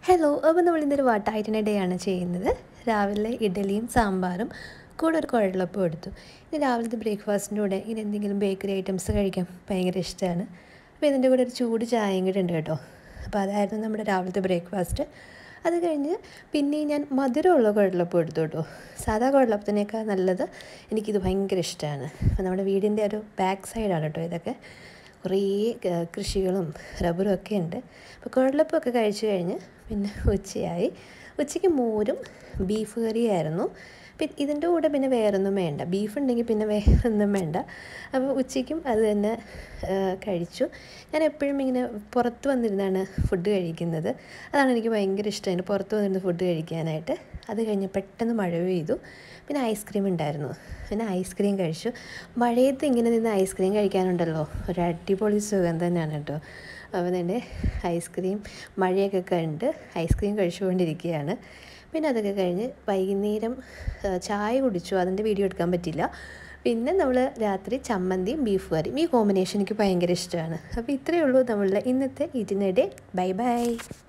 hello അപ്പോൾ നമ്മൾ ഇന്നൊരു വാട്ടായിട്ടിന ഡേ ആണ് ചെയ്യുന്നത് രാവിലെ ഇഡലിയും സാമ്പാറും കൂടെ ഒരു കുഴലപ്പം എടുത്തു ഇനി രാവിലത്തെ ബ്രേക്ക്ഫാസ്റ്റിൻ്റെ കൂടെ ഇനി എന്തെങ്കിലും ബേക്കറി ഐറ്റംസ് കഴിക്കാൻ ഭയങ്കര ഇഷ്ടമാണ് അപ്പോൾ ഇതിൻ്റെ കൂടെ ഒരു ചൂട് ചായയും കൂടെ ഉണ്ട് കേട്ടോ അപ്പോൾ അതായിരുന്നു നമ്മുടെ രാവിലത്തെ ബ്രേക്ക്ഫാസ്റ്റ് അത് കഴിഞ്ഞ് പിന്നെ ഞാൻ മധുരമുള്ള കുഴലപ്പം എടുത്തു കേട്ടോ സാധാ കുഴലപ്പത്തിനേക്കാൾ നല്ലത് എനിക്കിത് ഭയങ്കര ഇഷ്ടമാണ് അപ്പോൾ നമ്മുടെ വീടിൻ്റെ ഒരു ബാക്ക് സൈഡാണ് കേട്ടോ ഇതൊക്കെ കുറേ ക- കൃഷികളും റബ്ബറും ഒക്കെ ഉണ്ട് അപ്പോൾ കുഴലപ്പമൊക്കെ കഴിച്ചു കഴിഞ്ഞ് പിന്നെ ഉച്ചയായി ഉച്ചയ്ക്ക് മോരും ബീഫ് കറിയായിരുന്നു പിന്നെ ഇതിൻ്റെ കൂടെ പിന്നെ വേറൊന്നും വേണ്ട ബീഫ് ഉണ്ടെങ്കിൽ പിന്നെ വേറൊന്നും വേണ്ട അപ്പോൾ ഉച്ചയ്ക്കും അത് തന്നെ ആ, കഴിച്ചു ഞാൻ എപ്പോഴും ഇങ്ങനെ പുറത്ത് വന്നിരുന്നാണ് ഫുഡ് കഴിക്കുന്നത് അതാണ് എനിക്ക് ഭയങ്കര ഇഷ്ടം ഇങ്ങനെ പുറത്ത് വന്നിരുന്ന് ഫുഡ് കഴിക്കാനായിട്ട് അത് കഴിഞ്ഞ് പെട്ടെന്ന് മഴ പെയ്തു പിന്നെ ഐസ്ക്രീം ഉണ്ടായിരുന്നു പിന്നെ ഐസ്ക്രീം കഴിച്ചു മഴയത്ത് ഇങ്ങനെ നിന്ന് ഐസ്ക്രീം കഴിക്കാനുണ്ടല്ലോ ഒരു അടിപൊളി സുഖം തന്നെയാണ് കേട്ടോ അപ്പോൾ തന്നെ ഐസ്ക്രീം മഴയൊക്കെ കണ്ട് ഐസ്ക്രീം കഴിച്ചുകൊണ്ടിരിക്കുകയാണ് പിന്നെ അതൊക്കെ കഴിഞ്ഞ് വൈകുന്നേരം ആ, ചായ കുടിച്ചു അതിൻ്റെ വീഡിയോ എടുക്കാൻ പറ്റില്ല പിന്നെ നമ്മൾ രാത്രി ചമ്മന്തിയും ബീഫ് കറിയും ഈ കോമ്പിനേഷൻ എനിക്ക് ഭയങ്കര ഇഷ്ടമാണ് അപ്പോൾ ഇത്രയേ ഉള്ളൂ നമ്മളുടെ ഇന്നത്തെ ഇതിനിടെ ബൈ ബൈ